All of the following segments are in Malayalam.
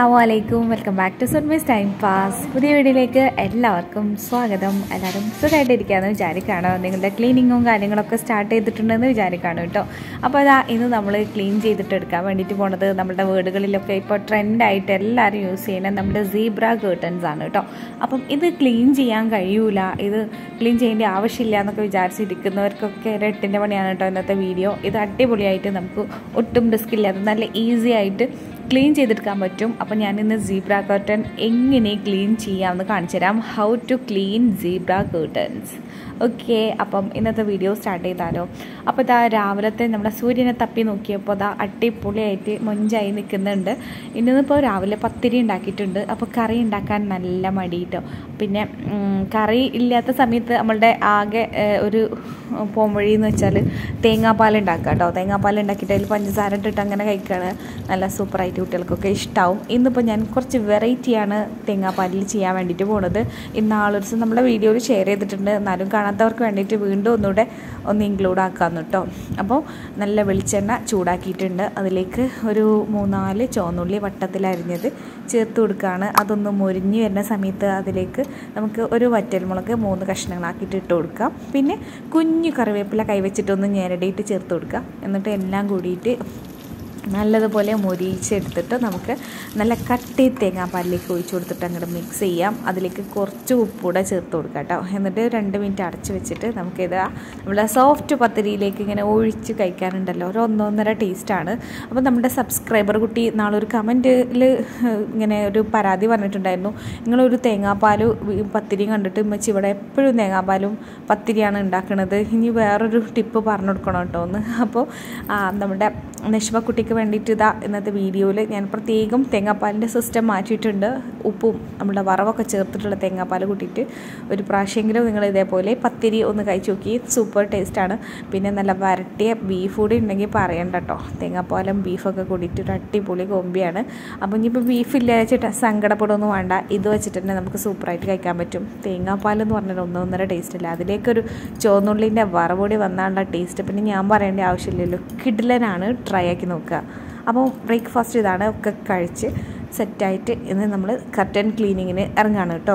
അസ്സാം വലൈക്കും welcome back to service time pass പുതിയ വീഡിയോയിലേക്ക് എല്ലാവർക്കും സ്വാഗതം എല്ലാവരും സുഖമായിട്ടിരിക്കുകയെന്ന് വിചാരിക്കുകയാണ് നിങ്ങളുടെ ക്ലീനിങ്ങും കാര്യങ്ങളൊക്കെ സ്റ്റാർട്ട് ചെയ്തിട്ടുണ്ടെന്ന് വിചാരിക്കുകയാണ് കേട്ടോ അപ്പോൾ അതാ ഇന്ന് നമ്മൾ ക്ലീൻ ചെയ്തിട്ട് എടുക്കാൻ വേണ്ടിയിട്ട് പോണത് നമ്മുടെ വീടുകളിലൊക്കെ ഇപ്പോൾ ട്രെൻഡായിട്ട് എല്ലാവരും യൂസ് ചെയ്യുന്ന നമ്മുടെ സീബ്ര കേർട്ടൻസ് ആണ് കേട്ടോ അപ്പം ഇത് ക്ലീൻ ചെയ്യാൻ കഴിയൂല ഇത് ക്ലീൻ ചെയ്യേണ്ട ആവശ്യമില്ല എന്നൊക്കെ വിചാരിച്ചിരിക്കുന്നവർക്കൊക്കെ ഒരു എട്ടിൻ്റെ പണിയാണ് കേട്ടോ ഇന്നത്തെ വീഡിയോ ഇത് അടിപൊളിയായിട്ട് നമുക്ക് ഒട്ടും റിസ്ക് ഇല്ലാതെ നല്ല ഈസി ആയിട്ട് ക്ലീൻ ചെയ്തെടുക്കാൻ പറ്റും അപ്പോൾ ഞാനിന്ന് സീബ്ര കർട്ടൻ എങ്ങനെ ക്ലീൻ ചെയ്യാമെന്ന് കാണിച്ചു തരാം how to clean zebra curtains okay അപ്പം ഇന്നത്തെ വീഡിയോ സ്റ്റാർട്ട് ചെയ്താലോ അപ്പോൾ ഇതാ രാവിലത്തെ നമ്മുടെ സൂര്യനെ തപ്പി നോക്കിയപ്പോൾ ഇതാ അടിപൊളിയായിട്ട് മൊഞ്ചായി നിൽക്കുന്നുണ്ട് ഇന്നിപ്പോൾ രാവിലെ പത്തിരി ഉണ്ടാക്കിയിട്ടുണ്ട് അപ്പോൾ കറി ഉണ്ടാക്കാൻ നല്ല മടി കേട്ടോ പിന്നെ കറി ഇല്ലാത്ത സമയത്ത് നമ്മളുടെ ആകെ ഒരു പോംവഴി എന്ന് വെച്ചാൽ തേങ്ങാപ്പാൽ ഉണ്ടാക്കുക കേട്ടോ തേങ്ങാപ്പാൽ ഉണ്ടാക്കിയിട്ട് അതിൽ പഞ്ചസാര ഇട്ടിട്ട് അങ്ങനെ കഴിക്കുകയാണ് നല്ല സൂപ്പറായിട്ട് കുട്ടികൾക്കൊക്കെ ഇഷ്ടമാവും ഇന്നിപ്പോൾ ഞാൻ കുറച്ച് വെറൈറ്റിയാണ് തേങ്ങാപ്പാലിൽ ചെയ്യാൻ വേണ്ടിയിട്ട് പോണത് ഇന്ന് ആളൊരു ദിവസം നമ്മുടെ വീഡിയോയിൽ ഷെയർ ചെയ്തിട്ടുണ്ട് എന്നാലും കാണാത്തവർക്ക് വേണ്ടിയിട്ട് വീണ്ടും ഒന്നുകൂടെ ഒന്ന് ഇൻക്ലൂഡ് ആക്കാമെന്ന് കേട്ടോ അപ്പോൾ നല്ല വെളിച്ചെണ്ണ ചൂടാക്കിയിട്ടുണ്ട് അതിലേക്ക് ഒരു മൂന്നാല് ചുവന്നുള്ളി വട്ടത്തിലരിഞ്ഞത് ചേർത്ത് കൊടുക്കുകയാണ് അതൊന്ന് മുരിഞ്ഞ് വരുന്ന സമയത്ത് അതിലേക്ക് നമുക്ക് ഒരു വറ്റൽമുളക് മൂന്ന് കഷ്ണങ്ങളാക്കിയിട്ട് ഇട്ട് കൊടുക്കാം പിന്നെ കുഞ്ഞു കറിവേപ്പില കൈവച്ചിട്ടൊന്ന് ഞെരടിയിട്ട് ചേർത്ത് കൊടുക്കുക എന്നിട്ട് എല്ലാം കൂടിയിട്ട് നല്ലതുപോലെ മൊരിയിച്ചെടുത്തിട്ട് നമുക്ക് നല്ല കട്ടി തേങ്ങാപ്പാലിലേക്ക് ഒഴിച്ചു കൊടുത്തിട്ട് അങ്ങോട്ട് മിക്സ് ചെയ്യാം അതിലേക്ക് കുറച്ച് ഉപ്പൂടെ ചേർത്ത് കൊടുക്കാം കേട്ടോ എന്നിട്ട് രണ്ട് മിനിറ്റ് അടച്ച് വെച്ചിട്ട് നമുക്കിത് നമ്മുടെ സോഫ്റ്റ് പത്തിരിയിലേക്ക് ഇങ്ങനെ ഒഴിച്ച് കഴിക്കാനുണ്ടല്ലോ ഒരു ഒന്നൊന്നര ടേസ്റ്റാണ് അപ്പോൾ നമ്മുടെ സബ്സ്ക്രൈബർ കുട്ടി നാളെ ഒരു കമൻറ്റിൽ ഇങ്ങനെ ഒരു പരാതി പറഞ്ഞിട്ടുണ്ടായിരുന്നു നിങ്ങളൊരു തേങ്ങാപ്പാൽ പത്തിരി കണ്ടിട്ട് ഉമ്മച്ചി ഇവിടെ എപ്പോഴും തേങ്ങാപ്പാലും പത്തിരിയാണ് ഉണ്ടാക്കുന്നത് ഇനി വേറൊരു ടിപ്പ് പറഞ്ഞു കൊടുക്കണം കേട്ടോ ഒന്ന് അപ്പോൾ നമ്മുടെ നഷ്മ കുട്ടിക്ക് വേണ്ടിയിട്ട് ഇതാ ഇന്നത്തെ വീഡിയോയിൽ ഞാൻ പ്രത്യേകം തേങ്ങാപ്പാലിൻ്റെ സിസ്റ്റം മാറ്റിയിട്ടുണ്ട് ഉപ്പും നമ്മുടെ വറവൊക്കെ ചേർത്തിട്ടുള്ള തേങ്ങാപ്പാൽ കൂട്ടിയിട്ട് ഒരു പ്രാവശ്യമെങ്കിലും നിങ്ങൾ ഇതേപോലെ പത്തിരി ഒന്ന് കഴിച്ചു നോക്കി സൂപ്പർ ടേസ്റ്റാണ് പിന്നെ നല്ല വരട്ടിയ ബീഫ് കൂടി ഉണ്ടെങ്കിൽ പറയണ്ട കേട്ടോ തേങ്ങാപ്പാലും ബീഫൊക്കെ കൂടിയിട്ട് ഒരു അടിപൊളി കോമ്പിയാണ് അപ്പോൾ ഇനിയിപ്പോൾ ബീഫ് ഇല്ല വെച്ചിട്ട് സങ്കടപ്പെടുമൊന്നും വേണ്ട ഇത് വെച്ചിട്ട് തന്നെ നമുക്ക് സൂപ്പറായിട്ട് കഴിക്കാൻ പറ്റും തേങ്ങാപ്പാലെന്ന് പറഞ്ഞാൽ ഒന്നൊന്നര ടേസ്റ്റ് ഇല്ല അതിലേക്കൊരു ചുവന്നുള്ളിൻ്റെ വറവൂടി വന്നാലുള്ള ടേസ്റ്റ് പിന്നെ ഞാൻ പറയേണ്ട ആവശ്യമില്ലല്ലോ കിഡിലനാണ് ട്രൈ ആക്കി നോക്കുക അപ്പോൾ ബ്രേക്ക്ഫാസ്റ്റ് ഇതാണ് ഒക്കെ കഴിച്ച് സെറ്റായിട്ട് ഇന്ന് നമ്മൾ കർട്ടൻ ക്ലീനിങ്ങിന് ഇറങ്ങാണ് കേട്ടോ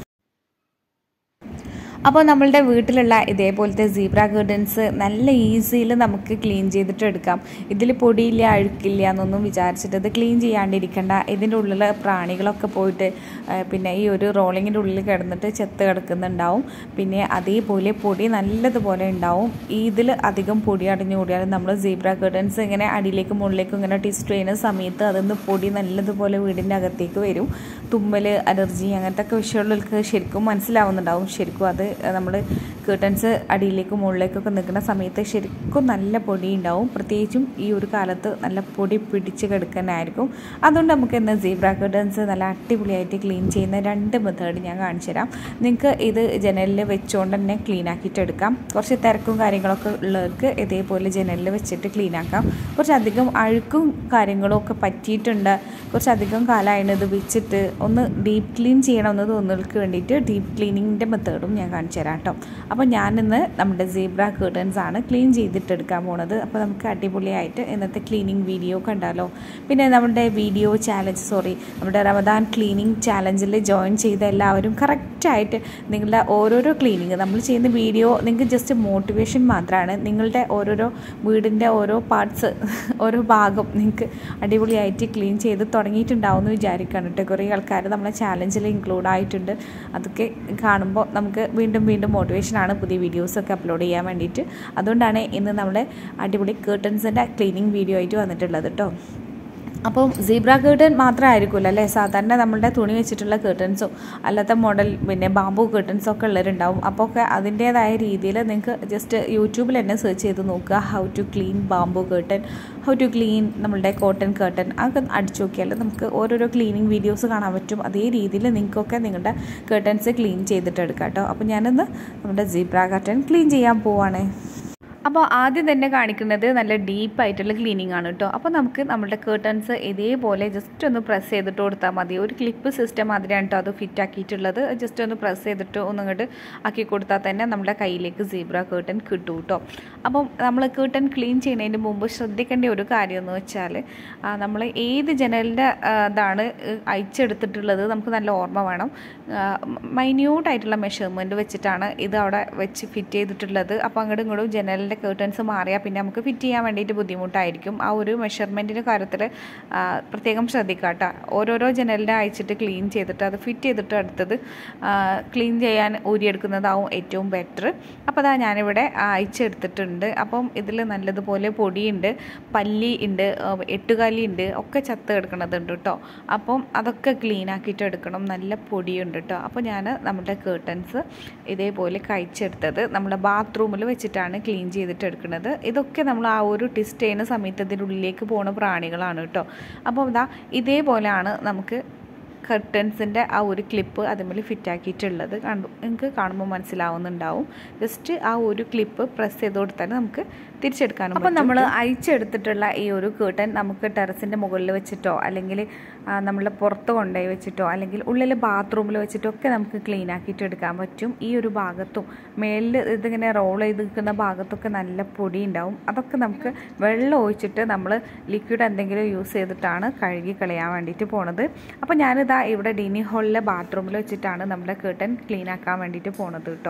അപ്പോൾ നമ്മളുടെ വീട്ടിലുള്ള ഇതേപോലത്തെ സീബ്ര ഗാർഡൻസ് നല്ല ഈസിയിൽ നമുക്ക് ക്ലീൻ ചെയ്തിട്ട് എടുക്കാം ഇതിൽ പൊടിയില്ല അഴുക്കില്ല എന്നൊന്നും വിചാരിച്ചിട്ട് ഇത് ക്ലീൻ ചെയ്യാണ്ടിരിക്കണ്ട ഇതിൻ്റെ ഉള്ളിൽ പ്രാണികളൊക്കെ പോയിട്ട് പിന്നെ ഈ ഒരു റോളിങ്ങിൻ്റെ ഉള്ളിൽ കിടന്നിട്ട് ചെത്ത് കിടക്കുന്നുണ്ടാവും പിന്നെ അതേപോലെ പൊടി നല്ലതുപോലെ ഉണ്ടാവും ഇതിൽ അധികം പൊടി അടിഞ്ഞു കൂടിയാൽ നമ്മൾ സീബ്ര ഗാർഡൻസ് ഇങ്ങനെ അടിയിലേക്കും മുകളിലേക്കും ഇങ്ങനെ ടിസ്റ്റ് ചെയ്യുന്ന സമയത്ത് അതിന്ന് പൊടി നല്ലതുപോലെ വീടിൻ്റെ അകത്തേക്ക് വരും തുമ്മൽ അലർജി അങ്ങനത്തെ ഒക്കെ വിഷയമുള്ളവർക്ക് ശരിക്കും മനസ്സിലാവുന്നുണ്ടാവും ശരിക്കും അത് നമ്മൾ കേട്ടൻസ് അടിയിലേക്കും മുകളിലേക്കൊക്കെ നിൽക്കുന്ന സമയത്ത് ശരിക്കും നല്ല പൊടി ഉണ്ടാവും പ്രത്യേകിച്ചും ഈ ഒരു കാലത്ത് നല്ല പൊടി പിടിച്ച് കിടക്കാനായിരിക്കും അതുകൊണ്ട് നമുക്ക് ഇന്ന് സീബ്ര കേട്ടൻസ് നല്ല അടിപൊളിയായിട്ട് ക്ലീൻ ചെയ്യുന്ന രണ്ട് മെത്തേഡ് ഞാൻ കാണിച്ചു തരാം നിങ്ങൾക്ക് ഇത് ജനലിൽ വെച്ചുകൊണ്ട് തന്നെ ക്ലീൻ ആക്കിയിട്ട് എടുക്കാം കുറച്ച് തിരക്കും കാര്യങ്ങളൊക്കെ ഉള്ളവർക്ക് ഇതേപോലെ ജനലിൽ വെച്ചിട്ട് ക്ലീൻ ആക്കാം കുറച്ചധികം അഴുക്കും കാര്യങ്ങളും ഒക്കെ പറ്റിയിട്ടുണ്ട് കുറച്ചധികം കാലമായിരുന്നു ഇത് വെച്ചിട്ട് ഒന്ന് ഡീപ്പ് ക്ലീൻ ചെയ്യണമെന്ന് തോന്നുന്നവർക്ക് വേണ്ടിയിട്ട് ഡീപ്പ് ക്ലീനിങ്ങിൻ്റെ മെത്തേഡും ഞാൻ കാണിച്ചു തരാം കേട്ടോ അപ്പോൾ ഞാനിന്ന് നമ്മുടെ സീബ്ര കേർട്ടൻസ് ആണ് ക്ലീൻ ചെയ്തിട്ടെടുക്കാൻ പോണത് അപ്പോൾ നമുക്ക് അടിപൊളിയായിട്ട് ഇന്നത്തെ ക്ലീനിങ് വീഡിയോ കണ്ടാലോ പിന്നെ നമ്മുടെ വീഡിയോ ചാലഞ്ച് സോറി നമ്മുടെ റമദാൻ ക്ലീനിങ് ചാലഞ്ചിൽ ജോയിൻ ചെയ്ത എല്ലാവരും കറക്റ്റായിട്ട് നിങ്ങളുടെ ഓരോരോ ക്ലീനിങ് നമ്മൾ ചെയ്യുന്ന വീഡിയോ നിങ്ങൾക്ക് ജസ്റ്റ് മോട്ടിവേഷൻ മാത്രമാണ് നിങ്ങളുടെ ഓരോരോ വീടിൻ്റെ ഓരോ പാർട്സ് ഓരോ ഭാഗം നിങ്ങൾക്ക് അടിപൊളിയായിട്ട് ക്ലീൻ ചെയ്ത് തുടങ്ങിയിട്ടുണ്ടാവും എന്ന് വിചാരിക്കുകയാണ് കേട്ടോ കുറേ ആൾക്കാർ നമ്മളെ ചാലഞ്ചിൽ ഇൻക്ലൂഡ് ആയിട്ടുണ്ട് അതൊക്കെ കാണുമ്പോൾ നമുക്ക് വീണ്ടും വീണ്ടും മോട്ടിവേഷനാണ് പുതിയ വീഡിയോസൊക്കെ അപ്ലോഡ് ചെയ്യാൻ വേണ്ടിയിട്ട് അതുകൊണ്ടാണ് ഇന്ന് നമ്മുടെ അടിപൊളി കേർട്ടൻസിൻ്റെ ക്ലീനിങ് വീഡിയോ ആയിട്ട് വന്നിട്ടുള്ളത് കേട്ടോ അപ്പം സീബ്ര കേർട്ടൻ മാത്രമായിരിക്കുമല്ലോ അല്ലേ സാധാരണ നമ്മളുടെ തുണി വെച്ചിട്ടുള്ള കേർട്ടൻസോ അല്ലാത്ത മോഡൽ പിന്നെ ബാമ്പു കേർട്ടൻസോ ഒക്കെ ഉള്ളവരുണ്ടാവും അപ്പോൾ ഒക്കെ അതിൻ്റേതായ രീതിയിൽ നിങ്ങൾക്ക് ജസ്റ്റ് യൂട്യൂബിൽ തന്നെ സെർച്ച് ചെയ്ത് നോക്കുക how to clean bamboo curtain how to clean നമ്മളുടെ കോട്ടൺ കേർട്ടൻ അതൊക്കെ അടിച്ചു നോക്കിയാൽ നമുക്ക് ഓരോരോ ക്ലീനിങ് വീഡിയോസ് കാണാൻ പറ്റും അതേ രീതിയിൽ നിങ്ങൾക്കൊക്കെ നിങ്ങളുടെ കേർട്ടൻസ് ക്ലീൻ ചെയ്തിട്ട് എടുക്കാം കേട്ടോ അപ്പോൾ ഞാനിന്ന് നമ്മുടെ സീബ്ര കർട്ടൻ ക്ലീൻ ചെയ്യാൻ പോവാണ് അപ്പോൾ ആദ്യം തന്നെ കാണിക്കുന്നത് നല്ല ഡീപ്പായിട്ടുള്ള ക്ലീനിങ് ആണ് കേട്ടോ അപ്പോൾ നമുക്ക് നമ്മുടെ കേർട്ടൻസ് ഇതേപോലെ ജസ്റ്റ് ഒന്ന് പ്രസ് ചെയ്തിട്ട് കൊടുത്താൽ മതി ഒരു ക്ലിപ്പ് സിസ്റ്റം മാതിരിയാണ് കേട്ടോ അത് ഫിറ്റ് ആക്കിയിട്ടുള്ളത് ജസ്റ്റ് ഒന്ന് പ്രസ് ചെയ്തിട്ട് ഒന്നിങ്ങോട്ട് ആക്കി കൊടുത്താൽ തന്നെ നമ്മുടെ കയ്യിലേക്ക് സീബ്ര കേർട്ടൻ കിട്ടും കേട്ടോ അപ്പം നമ്മൾ കേർട്ടൻ ക്ലീൻ ചെയ്യുന്നതിന് മുമ്പ് ശ്രദ്ധിക്കേണ്ട ഒരു കാര്യം എന്ന് വെച്ചാൽ നമ്മൾ ഏത് ജനലിൻ്റെ ഇതാണ് അയച്ചെടുത്തിട്ടുള്ളത് നമുക്ക് നല്ല ഓർമ്മ വേണം മൈന്യൂട്ടായിട്ടുള്ള മെഷർമെൻറ്റ് വെച്ചിട്ടാണ് ഇത് അവിടെ വെച്ച് ഫിറ്റ് ചെയ്തിട്ടുള്ളത് അപ്പോൾ അങ്ങോട്ടും ഇങ്ങോട്ടും ജനലിൻ്റെ കേർട്ടൻസ് മാറിയാൽ പിന്നെ നമുക്ക് ഫിറ്റ് ചെയ്യാൻ വേണ്ടിയിട്ട് ബുദ്ധിമുട്ടായിരിക്കും ആ ഒരു മെഷർമെൻറ്റിൻ്റെ കാര്യത്തിൽ പ്രത്യേകം ശ്രദ്ധിക്കുക കേട്ടോ ഓരോരോ ജനലിൻ്റെ അയച്ചിട്ട് ക്ലീൻ ചെയ്തിട്ട് അത് ഫിറ്റ് ചെയ്തിട്ട് അടുത്തത് ക്ലീൻ ചെയ്യാൻ ഊരിയെടുക്കുന്നതാവും ഏറ്റവും ബെറ്റർ അപ്പോൾ അതാ ഞാനിവിടെ അയച്ചെടുത്തിട്ടുണ്ട് അപ്പം ഇതിൽ നല്ലതുപോലെ പൊടിയുണ്ട് പല്ലി ഉണ്ട് എട്ടുകാലി ഉണ്ട് ഒക്കെ ചത്ത് കിടക്കണതുണ്ട് കേട്ടോ അപ്പം അതൊക്കെ ക്ലീൻ ആക്കിയിട്ട് എടുക്കണം നല്ല പൊടിയുണ്ട് കേട്ടോ അപ്പോൾ ഞാൻ നമ്മുടെ കേർട്ടൻസ് ഇതേപോലെ കഴിച്ചെടുത്തത് നമ്മുടെ ബാത്റൂമിൽ വെച്ചിട്ടാണ് ക്ലീൻ ചെയ്തിട്ട് എടുക്കുന്നത് ഇതൊക്കെ നമ്മൾ ആ ഒരു ടെസ്റ്റ് ചെയ്യുന്ന സമയത്ത് ഇതിൻ്റെ ഉള്ളിലേക്ക് പോകുന്ന പ്രാണികളാണ് കേട്ടോ അപ്പോൾ ഇതാ ഇതേപോലെയാണ് നമുക്ക് കർട്ടൻസിൻ്റെ ആ ഒരു ക്ലിപ്പ് അതുമേൽ ഫിറ്റ് ആക്കിയിട്ടുള്ളത് കണ്ടു നിങ്ങൾക്ക് കാണുമ്പോൾ മനസ്സിലാവുന്നുണ്ടാവും ജസ്റ്റ് ആ ഒരു ക്ലിപ്പ് പ്രസ് ചെയ്ത് കൊടുത്താൽ നമുക്ക് തിരിച്ചെടുക്കാനും അപ്പോൾ നമ്മൾ അയച്ചെടുത്തിട്ടുള്ള ഈ ഒരു കേട്ടൻ നമുക്ക് ടെറസിൻ്റെ മുകളിൽ വെച്ചിട്ടോ അല്ലെങ്കിൽ നമ്മൾ പുറത്ത് കൊണ്ടുപോയി വെച്ചിട്ടോ അല്ലെങ്കിൽ ഉള്ളിൽ ബാത്റൂമിൽ വെച്ചിട്ടോ ഒക്കെ നമുക്ക് ക്ലീൻ ആക്കിയിട്ട് എടുക്കാൻ പറ്റും ഈ ഒരു ഭാഗത്തും മേലിൽ ഇതിങ്ങനെ റോൾ ചെയ്ത് നിൽക്കുന്ന ഭാഗത്തൊക്കെ നല്ല പൊടി ഉണ്ടാവും അതൊക്കെ നമുക്ക് വെള്ളം ഒഴിച്ചിട്ട് നമ്മൾ ലിക്വിഡ് എന്തെങ്കിലും യൂസ് ചെയ്തിട്ടാണ് കഴുകി കളയാൻ വേണ്ടിയിട്ട് പോണത് അപ്പോൾ ഞാനിതാ ഇവിടെ ഡിനി ഹോളിലെ ബാത്റൂമിൽ വെച്ചിട്ടാണ് നമ്മുടെ കേട്ടൻ ക്ലീൻ ആക്കാൻ വേണ്ടിയിട്ട് പോണത് കേട്ടോ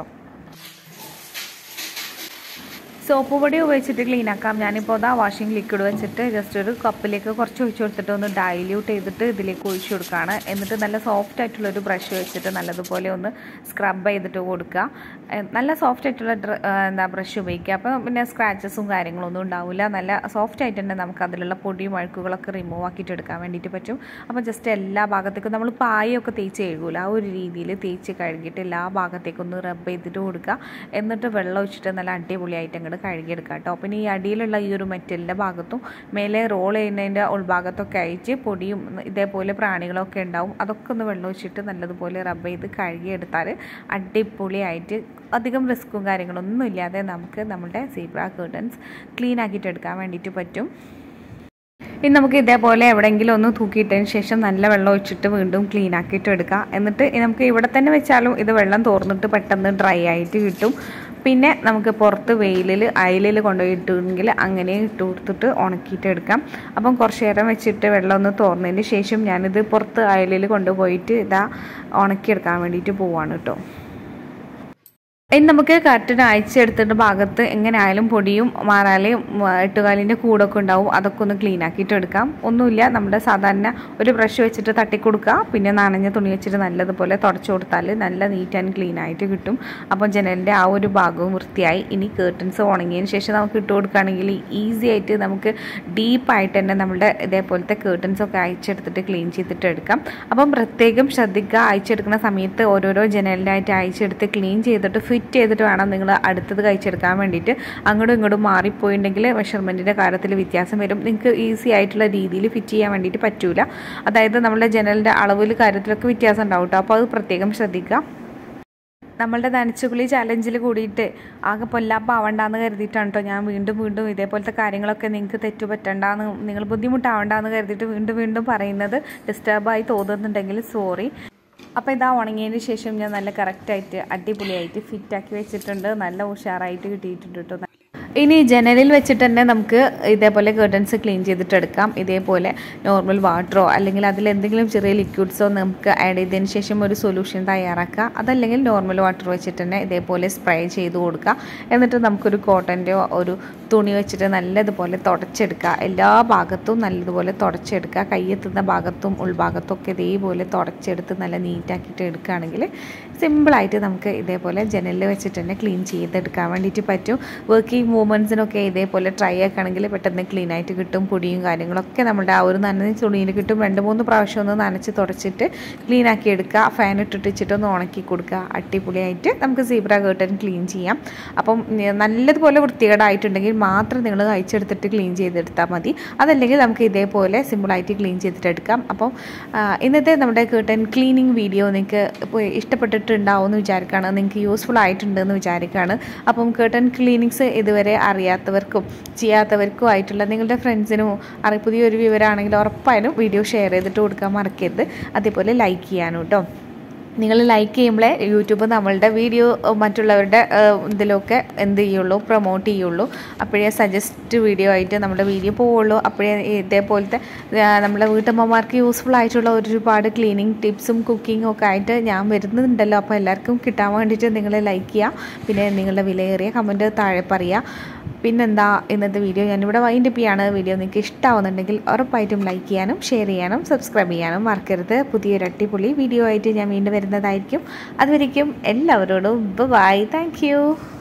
സോപ്പ് പൊടി ഉപയോഗിച്ചിട്ട് ക്ലീൻ ആക്കാം ഞാനിപ്പോൾ അതാ വാഷിംഗ് ലിക്വിഡ് വെച്ചിട്ട് ജസ്റ്റ് ഒരു കപ്പിലേക്ക് കുറച്ച് ഒഴിച്ച് കൊടുത്തിട്ട് ഒന്ന് ഡൈല്യൂട്ട് ചെയ്തിട്ട് ഇതിലേക്ക് ഒഴിച്ചു കൊടുക്കുകയാണ് എന്നിട്ട് നല്ല സോഫ്റ്റ് ആയിട്ടുള്ളൊരു ബ്രഷ് വെച്ചിട്ട് നല്ലതുപോലെ ഒന്ന് സ്ക്രബ് ചെയ്തിട്ട് കൊടുക്കുക നല്ല സോഫ്റ്റ് ആയിട്ടുള്ള എന്താ ബ്രഷ് ഉപയോഗിക്കുക അപ്പോൾ പിന്നെ സ്ക്രാച്ചസും കാര്യങ്ങളൊന്നും ഉണ്ടാവില്ല നല്ല സോഫ്റ്റ് ആയിട്ട് തന്നെ നമുക്ക് അതിലുള്ള പൊടിയും അഴുക്കുകളൊക്കെ റിമൂവ് ആക്കിയിട്ട് എടുക്കാൻ വേണ്ടിയിട്ട് പറ്റും അപ്പോൾ ജസ്റ്റ് എല്ലാ ഭാഗത്തേക്കും നമ്മൾ പായൊക്കെ തേച്ച് കഴുകൂല ആ ഒരു രീതിയിൽ തേച്ച് കഴുകിയിട്ട് എല്ലാ ഭാഗത്തേക്കും ഒന്ന് റബ്ബ് ചെയ്തിട്ട് കൊടുക്കുക എന്നിട്ട് വെള്ളം ഒഴിച്ചിട്ട് നല്ല അടിപൊളിയായിട്ട് അങ്ങോട്ട് കഴുകിയെടുക്കുക കേട്ടോ പിന്നെ ഈ അടിയിലുള്ള ഈ ഒരു മെറ്റലിൻ്റെ ഭാഗത്തും മേലെ റോൾ ചെയ്യുന്നതിൻ്റെ ഉൾഭാഗത്തൊക്കെ അയച്ച് പൊടിയും ഇതേപോലെ പ്രാണികളൊക്കെ ഉണ്ടാവും അതൊക്കെ ഒന്ന് വെള്ളം ഒഴിച്ചിട്ട് നല്ലതുപോലെ റബ്ബ് ചെയ്ത് കഴുകിയെടുത്താൽ അടിപൊളിയായിട്ട് അധികം റിസ്ക്കും കാര്യങ്ങളൊന്നും ഇല്ലാതെ നമുക്ക് നമ്മുടെ സീബ്ര കേർട്ടൻസ് ക്ലീൻ ആക്കിയിട്ട് എടുക്കാൻ വേണ്ടിയിട്ട് പറ്റും ഇനി നമുക്ക് ഇതേപോലെ എവിടെയെങ്കിലും ഒന്ന് തൂക്കിയിട്ടതിന് ശേഷം നല്ല വെള്ളം ഒഴിച്ചിട്ട് വീണ്ടും ക്ലീൻ ആക്കിയിട്ട് എടുക്കുക എന്നിട്ട് നമുക്ക് ഇവിടെ തന്നെ വെച്ചാലും ഇത് വെള്ളം തോർന്നിട്ട് പെട്ടെന്ന് ഡ്രൈ ആയിട്ട് കിട്ടും പിന്നെ നമുക്ക് പുറത്ത് വെയിലിൽ അയലിൽ കൊണ്ടുപോയി ഇട്ടുമെങ്കിൽ അങ്ങനെ ഇട്ട് കൊടുത്തിട്ട് ഉണക്കിയിട്ട് എടുക്കാം അപ്പം കുറച്ച് നേരം വെച്ചിട്ട് വെള്ളം ഒന്ന് തോർന്നതിന് ശേഷം ഞാനിത് പുറത്ത് അയലിൽ കൊണ്ടുപോയിട്ട് ഇതാ ഉണക്കിയെടുക്കാൻ വേണ്ടിയിട്ട് പോവാണ് കേട്ടോ ഇനി നമുക്ക് കറക്റ്റിന് അയച്ചെടുത്തിട്ട് ഭാഗത്ത് എങ്ങനെ ആയാലും പൊടിയും മാറാലയും എട്ടുകാലിൻ്റെ കൂടൊക്കെ ഉണ്ടാവും അതൊക്കെ ഒന്ന് ക്ലീൻ ആക്കിയിട്ട് എടുക്കാം ഒന്നുമില്ല നമ്മുടെ സാധാരണ ഒരു ബ്രഷ് വെച്ചിട്ട് തട്ടിക്കൊടുക്കുക പിന്നെ നനഞ്ഞ തുണി വെച്ചിട്ട് നല്ലതുപോലെ തുടച്ചു കൊടുത്താൽ നല്ല നീറ്റ് ആൻഡ് ക്ലീൻ ആയിട്ട് കിട്ടും അപ്പോൾ ജനലിൻ്റെ ആ ഒരു ഭാഗവും വൃത്തിയായി ഇനി കേർട്ടൻസ് ഉണങ്ങിയതിന് ശേഷം നമുക്ക് ഇട്ട് കൊടുക്കുകയാണെങ്കിൽ ഈസി ആയിട്ട് നമുക്ക് ഡീപ്പായിട്ട് തന്നെ നമ്മുടെ ഇതേപോലത്തെ കേർട്ടൻസ് ഒക്കെ അയച്ചെടുത്തിട്ട് ക്ലീൻ ചെയ്തിട്ട് എടുക്കാം അപ്പം പ്രത്യേകം ശ്രദ്ധിക്കുക അയച്ചെടുക്കുന്ന സമയത്ത് ഓരോരോ ജനലിൻ്റെ ആയിട്ട് അയച്ചെടുത്ത് ക്ലീൻ ചെയ്തിട്ട് ഫിറ്റ് ചെയ്തിട്ട് വേണം നിങ്ങൾ അടുത്തത് കഴിച്ചെടുക്കാൻ വേണ്ടിയിട്ട് അങ്ങോട്ടും ഇങ്ങോട്ടും മാറിപ്പോയിട്ടുണ്ടെങ്കിൽ മെഷർമെൻറ്റിൻ്റെ കാര്യത്തിൽ വ്യത്യാസം വരും നിങ്ങൾക്ക് ഈസി ആയിട്ടുള്ള രീതിയിൽ ഫിറ്റ് ചെയ്യാൻ വേണ്ടിയിട്ട് പറ്റൂല അതായത് നമ്മുടെ ജനലിൻ്റെ അളവിൽ കാര്യത്തിലൊക്കെ വ്യത്യാസം ഉണ്ടാവും കേട്ടോ അപ്പോൾ അത് പ്രത്യേകം ശ്രദ്ധിക്കുക നമ്മളുടെ നനച്ചുകുളി ചലഞ്ചിൽ കൂടിയിട്ട് ആകെ പൊല്ലാപ്പാവണ്ടെന്ന് കരുതിയിട്ടാണ് കേട്ടോ ഞാൻ വീണ്ടും വീണ്ടും ഇതേപോലത്തെ കാര്യങ്ങളൊക്കെ നിങ്ങൾക്ക് തെറ്റുപറ്റണ്ടെന്ന് നിങ്ങൾ ബുദ്ധിമുട്ടാവണ്ടെന്ന് കരുതിയിട്ട് വീണ്ടും വീണ്ടും പറയുന്നത് ഡിസ്റ്റർബായി തോന്നുന്നുണ്ടെങ്കിൽ സോറി അപ്പോൾ ഇതാ ഉണങ്ങിയതിന് ശേഷം ഞാൻ നല്ല കറക്റ്റായിട്ട് അടിപൊളിയായിട്ട് ഫിറ്റാക്കി വെച്ചിട്ടുണ്ട് നല്ല ഉഷാറായിട്ട് കിട്ടിയിട്ടുണ്ട് കേട്ടോ ഇനി ജനലിൽ വെച്ചിട്ട് തന്നെ നമുക്ക് ഇതേപോലെ കേർട്ടൻസ് ക്ലീൻ ചെയ്തിട്ട് എടുക്കാം ഇതേപോലെ നോർമൽ വാട്ടറോ അല്ലെങ്കിൽ അതിൽ എന്തെങ്കിലും ചെറിയ ലിക്വിഡ്സോ നമുക്ക് ആഡ് ചെയ്തതിന് ശേഷം ഒരു സൊല്യൂഷൻ തയ്യാറാക്കുക അതല്ലെങ്കിൽ നോർമൽ വാട്ടർ വെച്ചിട്ട് തന്നെ ഇതേപോലെ സ്പ്രേ ചെയ്ത് കൊടുക്കുക എന്നിട്ട് നമുക്കൊരു കോട്ടൻ്റെയോ ഒരു തുണി വെച്ചിട്ട് നല്ലതുപോലെ തുടച്ചെടുക്കുക എല്ലാ ഭാഗത്തും നല്ലതുപോലെ തുടച്ചെടുക്കുക കയ്യെത്തുന്ന ഭാഗത്തും ഉൾഭാഗത്തും ഒക്കെ ഇതേപോലെ തുടച്ചെടുത്ത് നല്ല നീറ്റാക്കിയിട്ട് എടുക്കുകയാണെങ്കിൽ സിമ്പിളായിട്ട് നമുക്ക് ഇതേപോലെ ജനലിൽ വെച്ചിട്ട് തന്നെ ക്ലീൻ ചെയ്തെടുക്കാൻ വേണ്ടിയിട്ട് പറ്റും വർക്കിംഗ് വുമൻസിനൊക്കെ ഇതേപോലെ ട്രൈ ആക്കുകയാണെങ്കിൽ പെട്ടെന്ന് ക്ലീൻ ആയിട്ട് കിട്ടും പൊടിയും കാര്യങ്ങളൊക്കെ നമ്മുടെ ആ ഒരു നനഞ്ഞ തുണിയിൽ കിട്ടും രണ്ട് മൂന്ന് പ്രാവശ്യം ഒന്ന് നനച്ച് തുടച്ചിട്ട് ക്ലീൻ ആക്കി എടുക്കുക ഫാൻ ഇട്ടിട്ടിച്ചിട്ട് ഒന്ന് ഉണക്കി കൊടുക്കുക അടിപൊളിയായിട്ട് നമുക്ക് സീബ്ര കേട്ടൻ ക്ലീൻ ചെയ്യാം അപ്പം നല്ലതുപോലെ വൃത്തികേടായിട്ടുണ്ടെങ്കിൽ മാത്രം നിങ്ങൾ അയച്ചെടുത്തിട്ട് ക്ലീൻ ചെയ്തെടുത്താൽ മതി അതല്ലെങ്കിൽ നമുക്ക് ഇതേപോലെ സിമ്പിളായിട്ട് ക്ലീൻ ചെയ്തിട്ട് എടുക്കാം അപ്പം ഇന്നത്തെ നമ്മുടെ കേട്ടൻ ക്ലീനിങ് വീഡിയോ നിങ്ങൾക്ക് ഇപ്പോൾ ഇഷ്ടപ്പെട്ടിട്ട് ഇഷ്ടപ്പെട്ടിട്ടുണ്ടാവും എന്ന് വിചാരിക്കുകയാണ് നിങ്ങൾക്ക് യൂസ്ഫുൾ ആയിട്ടുണ്ടെന്ന് വിചാരിക്കുകയാണ് അപ്പം കേട്ടൺ ക്ലീനിങ്സ് ഇതുവരെ അറിയാത്തവർക്കും ചെയ്യാത്തവർക്കും ആയിട്ടുള്ള നിങ്ങളുടെ ഫ്രണ്ട്സിനും അറി പുതിയൊരു വിവരമാണെങ്കിൽ ഉറപ്പായാലും വീഡിയോ ഷെയർ ചെയ്തിട്ട് കൊടുക്കാൻ മറക്കരുത് അതേപോലെ ലൈക്ക് ചെയ്യാനും കേട്ടോ നിങ്ങൾ ലൈക്ക് ചെയ്യുമ്പോഴേ യൂട്യൂബ് നമ്മളുടെ വീഡിയോ മറ്റുള്ളവരുടെ ഇതിലൊക്കെ എന്ത് ചെയ്യുള്ളൂ പ്രൊമോട്ട് ചെയ്യുള്ളൂ അപ്പോഴേ സജസ്റ്റ് വീഡിയോ ആയിട്ട് നമ്മുടെ വീഡിയോ പോവുള്ളൂ അപ്പോഴേ ഇതേപോലത്തെ നമ്മുടെ വീട്ടമ്മമാർക്ക് യൂസ്ഫുൾ ആയിട്ടുള്ള ഒരുപാട് ക്ലീനിങ് ടിപ്സും കുക്കിങ്ങും ഒക്കെ ആയിട്ട് ഞാൻ വരുന്നുണ്ടല്ലോ അപ്പോൾ എല്ലാവർക്കും കിട്ടാൻ വേണ്ടിയിട്ട് നിങ്ങൾ ലൈക്ക് ചെയ്യുക പിന്നെ നിങ്ങളുടെ വിലയേറിയ കമൻറ്റ് താഴെ പറയുക പിന്നെന്താ ഇന്നത്തെ വീഡിയോ ഞാനിവിടെ വൈൻഡപ്പ് ചെയ്യാണ് വീഡിയോ നിങ്ങൾക്ക് ഇഷ്ടമാവുന്നുണ്ടെങ്കിൽ ഉറപ്പായിട്ടും ലൈക്ക് ചെയ്യാനും ഷെയർ ചെയ്യാനും സബ്സ്ക്രൈബ് ചെയ്യാനും മറക്കരുത് പുതിയൊരു അടിപൊളി വീഡിയോ ആയിട്ട് ഞാൻ വീണ്ടും വരുന്നതായിരിക്കും അതുവരയ്ക്കും എല്ലാവരോടും ബൈ താങ്ക്